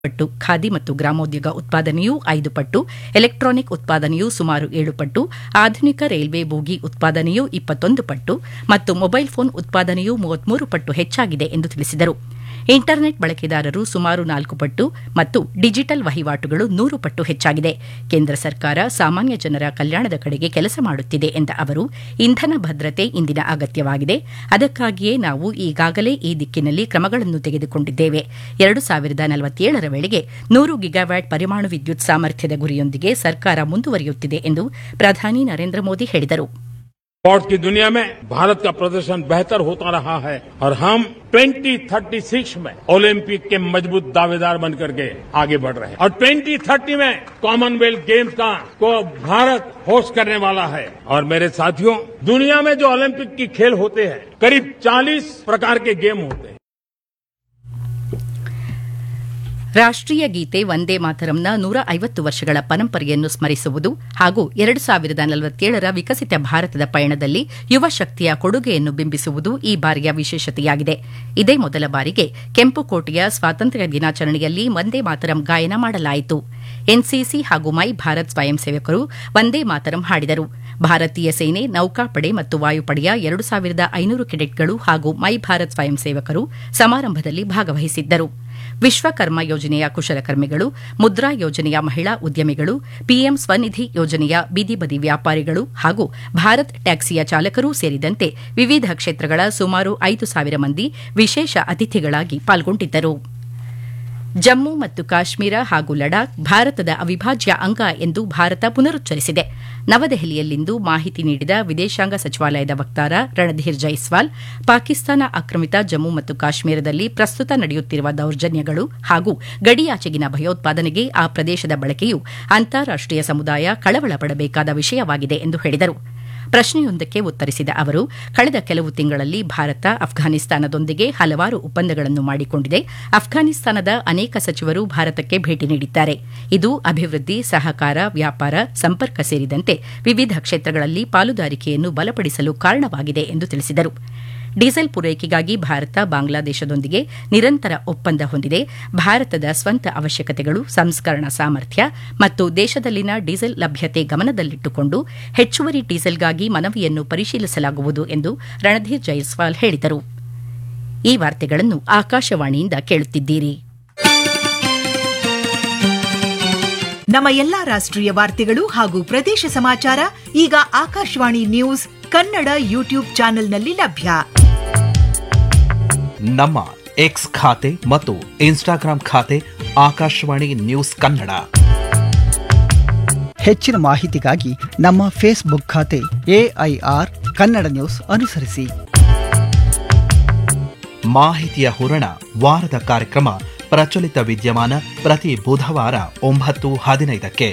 ಪಟ್ಟು ಖಾದಿ ಮತ್ತು ಗ್ರಾಮೋದ್ಯೋಗ ಉತ್ಪಾದನೆಯೂ ಐದು ಪಟ್ಟು ಎಲೆಕ್ಟ್ರಾನಿಕ್ ಉತ್ಪಾದನೆಯೂ ಸುಮಾರು ಏಳು ಪಟ್ಟು ಆಧುನಿಕ ರೈಲ್ವೆ ಬೋಗಿ ಉತ್ಪಾದನೆಯೂ ಇಪ್ಪತ್ತೊಂದು ಪಟ್ಟು ಮತ್ತು ಮೊಬೈಲ್ ಫೋನ್ ಉತ್ಪಾದನೆಯೂ ಮೂವತ್ಮೂರು ಪಟ್ಟು ಹೆಚ್ಚಾಗಿದೆ ಎಂದು ತಿಳಿಸಿದರು ಇಂಟರ್ನೆಟ್ ಬಳಕೆದಾರರು ಸುಮಾರು ನಾಲ್ಕು ಪಟ್ಟು ಮತ್ತು ಡಿಜಿಟಲ್ ವಹಿವಾಟುಗಳು ನೂರು ಪಟ್ಟು ಹೆಚ್ಚಾಗಿದೆ ಕೇಂದ್ರ ಸರ್ಕಾರ ಸಾಮಾನ್ಯ ಜನರ ಕಲ್ಯಾಣದ ಕಡೆಗೆ ಕೆಲಸ ಮಾಡುತ್ತಿದೆ ಎಂದ ಅವರು ಇಂಧನ ಭದ್ರತೆ ಇಂದಿನ ಅಗತ್ಯವಾಗಿದೆ ಅದಕ್ಕಾಗಿಯೇ ನಾವು ಈಗಾಗಲೇ ಈ ದಿಕ್ಕಿನಲ್ಲಿ ಕ್ರಮಗಳನ್ನು ತೆಗೆದುಕೊಂಡಿದ್ದೇವೆ ಎರಡು ಸಾವಿರದ ನಲವತ್ತೇಳರ ವೇಳೆಗೆ ನೂರು ಗಿಗಾವ್ಯಾಟ್ ಪರಮಾಣು ವಿದ್ಯುತ್ ಸಾಮರ್ಥ್ಯದ ಗುರಿಯೊಂದಿಗೆ ಸರ್ಕಾರ ಮುಂದುವರಿಯುತ್ತಿದೆ ಎಂದು ಪ್ರಧಾನಿ ನರೇಂದ್ರ ಮೋದಿ ಹೇಳಿದರು स्पोर्ट्स की दुनिया में भारत का प्रदर्शन बेहतर होता रहा है और हम 2036 में ओलंपिक के मजबूत दावेदार बनकर के आगे बढ़ रहे हैं और 2030 में कॉमनवेल्थ गेम्स का को भारत होस्ट करने वाला है और मेरे साथियों दुनिया में जो ओलंपिक की खेल होते हैं करीब 40 प्रकार के गेम होते हैं ರಾಷ್ಟೀಯ ಗೀತೆ ವಂದೇ ಮಾತರಂನ ನೂರ ಐವತ್ತು ವರ್ಷಗಳ ಪರಂಪರೆಯನ್ನು ಸ್ಮರಿಸುವುದು ಹಾಗೂ ಎರಡು ಸಾವಿರದ ನಲವತ್ತೇಳರ ವಿಕಸಿತ ಭಾರತದ ಪಯಣದಲ್ಲಿ ಯುವ ಶಕ್ತಿಯ ಕೊಡುಗೆಯನ್ನು ಬಿಂಬಿಸುವುದು ಈ ಬಾರಿಯ ವಿಶೇಷತೆಯಾಗಿದೆ ಇದೇ ಮೊದಲ ಬಾರಿಗೆ ಕೆಂಪುಕೋಟೆಯ ಸ್ವಾತಂತ್ರ್ಯ ದಿನಾಚರಣೆಯಲ್ಲಿ ವಂದೇ ಮಾತರಂ ಗಾಯನ ಮಾಡಲಾಯಿತು ಎನ್ಸಿಸಿ ಹಾಗೂ ಮೈ ಭಾರತ್ ಸ್ವಯಂ ಸೇವಕರು ವಂದೇ ಮಾತರಂ ಹಾಡಿದರು ಭಾರತೀಯ ಸೇನೆ ನೌಕಾಪಡೆ ಮತ್ತು ವಾಯುಪಡೆಯ ಎರಡು ಸಾವಿರದ ಐನೂರು ಕೆಡೆಟ್ಗಳು ಹಾಗೂ ಮೈ ಭಾರತ್ ಸ್ವಯಂ ಸೇವಕರು ಸಮಾರಂಭದಲ್ಲಿ ಭಾಗವಹಿಸಿದ್ದರು ವಿಶ್ವಕರ್ಮ ಯೋಜನೆಯ ಕುಶಲಕರ್ಮಿಗಳು ಮುದ್ರಾ ಯೋಜನೆಯ ಮಹಿಳಾ ಉದ್ಯಮಿಗಳು ಪಿಎಂ ಸ್ವನಿಧಿ ಯೋಜನೆಯ ಬೀದಿ ಬದಿ ವ್ಯಾಪಾರಿಗಳು ಹಾಗೂ ಭಾರತ್ ಟ್ಯಾಕ್ಸಿಯ ಚಾಲಕರೂ ಸೇರಿದಂತೆ ವಿವಿಧ ಕ್ಷೇತ್ರಗಳ ಸುಮಾರು ಐದು ಸಾವಿರ ಮಂದಿ ವಿಶೇಷ ಅತಿಥಿಗಳಾಗಿ ಪಾಲ್ಗೊಂಡಿದ್ದರು ಜಮ್ಮು ಮತ್ತು ಕಾಶ್ಮೀರ ಹಾಗೂ ಲಡಾಖ್ ಭಾರತದ ಅವಿಭಾಜ್ಯ ಅಂಗ ಎಂದು ಭಾರತ ಪುನರುಚ್ಚರಿಸಿದೆ ನವದೆಹಲಿಯಲ್ಲಿಂದು ಮಾಹಿತಿ ನೀಡಿದ ವಿದೇಶಾಂಗ ಸಚಿವಾಲಯದ ವಕ್ತಾರ ರಣಧೀರ್ ಜೈಸ್ವಾಲ್ ಪಾಕಿಸ್ತಾನ ಆಕ್ರಮಿತ ಜಮ್ಮು ಮತ್ತು ಕಾಶ್ಮೀರದಲ್ಲಿ ಪ್ರಸ್ತುತ ನಡೆಯುತ್ತಿರುವ ದೌರ್ಜನ್ಯಗಳು ಹಾಗೂ ಗಡಿಯಾಚೆಗಿನ ಭಯೋತ್ಪಾದನೆಗೆ ಆ ಪ್ರದೇಶದ ಬಳಕೆಯು ಅಂತಾರಾಷ್ಟೀಯ ಸಮುದಾಯ ಕಳವಳ ಪಡಬೇಕಾದ ವಿಷಯವಾಗಿದೆ ಎಂದು ಹೇಳಿದರು ಪ್ರಶ್ನೆಯೊಂದಕ್ಕೆ ಉತ್ತರಿಸಿದ ಅವರು ಕಳೆದ ಕೆಲವು ತಿಂಗಳಲ್ಲಿ ಭಾರತ ಅಫ್ಘಾನಿಸ್ತಾನದೊಂದಿಗೆ ಹಲವಾರು ಒಪ್ಪಂದಗಳನ್ನು ಮಾಡಿಕೊಂಡಿದೆ ಅಫ್ಘಾನಿಸ್ತಾನದ ಅನೇಕ ಸಚಿವರು ಭಾರತಕ್ಕೆ ಭೇಟಿ ನೀಡಿದ್ದಾರೆ ಇದು ಅಭಿವೃದ್ಧಿ ಸಹಕಾರ ವ್ಯಾಪಾರ ಸಂಪರ್ಕ ಸೇರಿದಂತೆ ವಿವಿಧ ಕ್ಷೇತ್ರಗಳಲ್ಲಿ ಪಾಲುದಾರಿಕೆಯನ್ನು ಬಲಪಡಿಸಲು ಕಾರಣವಾಗಿದೆ ಎಂದು ತಿಳಿಸಿದರು ಡೀಸೆಲ್ ಪೂರೈಕೆಗಾಗಿ ಭಾರತ ಬಾಂಗ್ಲಾದೇಶದೊಂದಿಗೆ ನಿರಂತರ ಒಪ್ಪಂದ ಹೊಂದಿದೆ ಭಾರತದ ಸ್ವಂತ ಅವಶ್ಯಕತೆಗಳು ಸಂಸ್ಕರಣಾ ಸಾಮರ್ಥ್ಯ ಮತ್ತು ದೇಶದಲ್ಲಿನ ಡೀಸೆಲ್ ಲಭ್ಯತೆ ಗಮನದಲ್ಲಿಟ್ಟುಕೊಂಡು ಹೆಚ್ಚುವರಿ ಡೀಸೆಲ್ಗಾಗಿ ಮನವಿಯನ್ನು ಪರಿಶೀಲಿಸಲಾಗುವುದು ಎಂದು ರಣಧೀರ್ ಜೈಸ್ವಾಲ್ ಹೇಳಿದರು ಈ ವಾರ್ತೆಗಳನ್ನು ಆಕಾಶವಾಣಿಯಿಂದ ಕೇಳುತ್ತಿದ್ದೀರಿ ನಮ್ಮ ಎಲ್ಲಾ ರಾಷ್ಟ್ರೀಯ ವಾರ್ತೆಗಳು ಹಾಗೂ ಪ್ರದೇಶ ಸಮಾಚಾರ ಈಗ ಆಕಾಶವಾಣಿ ನ್ಯೂಸ್ ಕನ್ನಡ ಯೂಟ್ಯೂಬ್ ಚಾನೆಲ್ನಲ್ಲಿ ಲಭ್ಯ ನಮ್ಮ ಎಕ್ಸ್ ಖಾತೆ ಮತ್ತು ಇನ್ಸ್ಟಾಗ್ರಾಂ ಖಾತೆ ಆಕಾಶವಾಣಿ ನ್ಯೂಸ್ ಕನ್ನಡ ಹೆಚ್ಚಿನ ಮಾಹಿತಿಗಾಗಿ ನಮ್ಮ ಫೇಸ್ಬುಕ್ ಖಾತೆ ಎಐಆರ್ ಕನ್ನಡ ನ್ಯೂಸ್ ಅನುಸರಿಸಿ ಮಾಹಿತಿಯ ಹೂರಣ ವಾರದ ಕಾರ್ಯಕ್ರಮ ಪ್ರಚಲಿತ ವಿದ್ಯಮಾನ ಪ್ರತಿ ಬುಧವಾರ ಒಂಬತ್ತು ಹದಿನೈದಕ್ಕೆ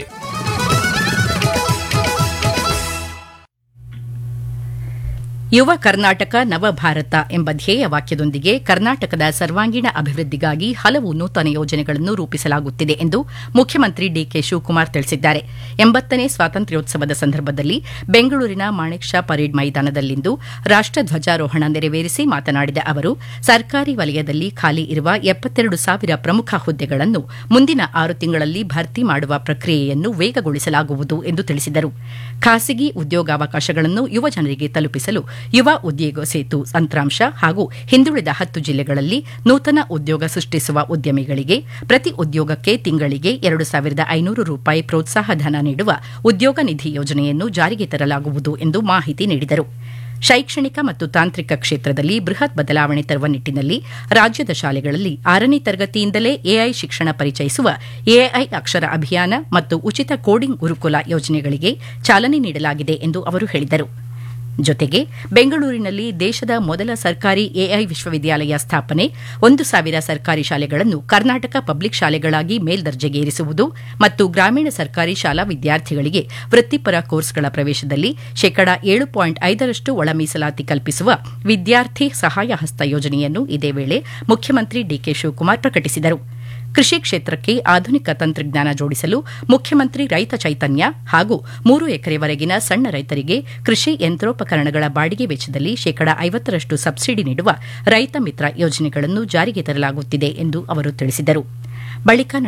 ಯುವ ಕರ್ನಾಟಕ ನವಭಾರತ ಎಂಬ ಧ್ಯೇಯ ವಾಕ್ಯದೊಂದಿಗೆ ಕರ್ನಾಟಕದ ಸರ್ವಾಂಗೀಣ ಅಭಿವೃದ್ಧಿಗಾಗಿ ಹಲವು ನೂತನ ಯೋಜನೆಗಳನ್ನು ರೂಪಿಸಲಾಗುತ್ತಿದೆ ಎಂದು ಮುಖ್ಯಮಂತ್ರಿ ಡಿಕೆ ಶಿವಕುಮಾರ್ ತಿಳಿಸಿದ್ದಾರೆ ಎಂಬತ್ತನೇ ಸ್ವಾತಂತ್ರ್ಯೋತ್ಸವದ ಸಂದರ್ಭದಲ್ಲಿ ಬೆಂಗಳೂರಿನ ಮಾಣಿಕ್ ಶಾ ಪರೇಡ್ ಮೈದಾನದಲ್ಲಿಂದು ರಾಷ್ಟಧ್ವಜಾರೋಹಣ ನೆರವೇರಿಸಿ ಮಾತನಾಡಿದ ಅವರು ಸರ್ಕಾರಿ ವಲಯದಲ್ಲಿ ಖಾಲಿ ಇರುವ ಎಪ್ಪತ್ತೆರಡು ಸಾವಿರ ಪ್ರಮುಖ ಹುದ್ದೆಗಳನ್ನು ಮುಂದಿನ ಆರು ತಿಂಗಳಲ್ಲಿ ಭರ್ತಿ ಮಾಡುವ ಪ್ರಕ್ರಿಯೆಯನ್ನು ವೇಗಗೊಳಿಸಲಾಗುವುದು ಎಂದು ತಿಳಿಸಿದರು ಖಾಸಗಿ ಉದ್ಯೋಗಾವಕಾಶಗಳನ್ನು ಯುವ ಜನರಿಗೆ ತಲುಪಿಸಲು ಯುವ ಉದ್ಯೋಗ ಸೇತು ತಂತ್ರಾಂಶ ಹಾಗೂ ಹಿಂದುಳಿದ ಹತ್ತು ಜಿಲ್ಲೆಗಳಲ್ಲಿ ನೂತನ ಉದ್ಯೋಗ ಸೃಷ್ಟಿಸುವ ಉದ್ಯಮಿಗಳಿಗೆ ಪ್ರತಿ ಉದ್ಯೋಗಕ್ಕೆ ತಿಂಗಳಿಗೆ ಎರಡು ಸಾವಿರದ ಐನೂರು ರೂಪಾಯಿ ಪ್ರೋತ್ಸಾಹ ಧನ ನೀಡುವ ಉದ್ಯೋಗ ನಿಧಿ ಯೋಜನೆಯನ್ನು ಜಾರಿಗೆ ತರಲಾಗುವುದು ಎಂದು ಮಾಹಿತಿ ನೀಡಿದರು ಶೈಕ್ಷಣಿಕ ಮತ್ತು ತಾಂತ್ರಿಕ ಕ್ಷೇತ್ರದಲ್ಲಿ ಬೃಹತ್ ಬದಲಾವಣೆ ತರುವ ನಿಟ್ಟಿನಲ್ಲಿ ರಾಜ್ಯದ ಶಾಲೆಗಳಲ್ಲಿ ಆರನೇ ತರಗತಿಯಿಂದಲೇ ಎಐ ಶಿಕ್ಷಣ ಪರಿಚಯಿಸುವ ಎಐ ಅಕ್ಷರ ಅಭಿಯಾನ ಮತ್ತು ಉಚಿತ ಕೋಡಿಂಗ್ ಗುರುಕುಲ ಯೋಜನೆಗಳಿಗೆ ಚಾಲನೆ ನೀಡಲಾಗಿದೆ ಎಂದು ಅವರು ಹೇಳಿದರು ಜೊತೆಗೆ ಬೆಂಗಳೂರಿನಲ್ಲಿ ದೇಶದ ಮೊದಲ ಸರ್ಕಾರಿ ಎಐ ವಿಶ್ವವಿದ್ಯಾಲಯ ಸ್ಥಾಪನೆ ಒಂದು ಸಾವಿರ ಸರ್ಕಾರಿ ಶಾಲೆಗಳನ್ನು ಕರ್ನಾಟಕ ಪಬ್ಲಿಕ್ ಶಾಲೆಗಳಾಗಿ ಮೇಲ್ದರ್ಜೆಗೇರಿಸುವುದು ಮತ್ತು ಗ್ರಾಮೀಣ ಸರ್ಕಾರಿ ಶಾಲಾ ವಿದ್ಯಾರ್ಥಿಗಳಿಗೆ ವೃತ್ತಿಪರ ಕೋರ್ಸ್ಗಳ ಪ್ರವೇಶದಲ್ಲಿ ಶೇಕಡಾ ಏಳು ಪಾಯಿಂಟ್ ಐದರಷ್ಟು ಒಳ ಮೀಸಲಾತಿ ಕಲ್ಪಿಸುವ ವಿದ್ಯಾರ್ಥಿ ಸಹಾಯ ಹಸ್ತ ಯೋಜನೆಯನ್ನು ಇದೇ ವೇಳೆ ಮುಖ್ಯಮಂತ್ರಿ ಡಿಕೆ ಶಿವಕುಮಾರ್ ಪ್ರಕಟಿಸಿದರು ಕೃಷಿ ಕ್ಷೇತ್ರಕ್ಕೆ ಆಧುನಿಕ ತಂತ್ರಜ್ಞಾನ ಜೋಡಿಸಲು ಮುಖ್ಯಮಂತ್ರಿ ರೈತ ಚೈತನ್ಯ ಹಾಗೂ ಮೂರು ಎಕರೆವರೆಗಿನ ಸಣ್ಣ ರೈತರಿಗೆ ಕೃಷಿ ಯಂತ್ರೋಪಕರಣಗಳ ಬಾಡಿಗೆ ವೆಚ್ಚದಲ್ಲಿ ಶೇಕಡಾ ಐವತ್ತರಷ್ಟು ಸಬ್ಸಿಡಿ ನೀಡುವ ರೈತ ಮಿತ್ರ ಯೋಜನೆಗಳನ್ನು ಜಾರಿಗೆ ತರಲಾಗುತ್ತಿದೆ ಎಂದು ಅವರು ತಿಳಿಸಿದರು ಬಳಿಕ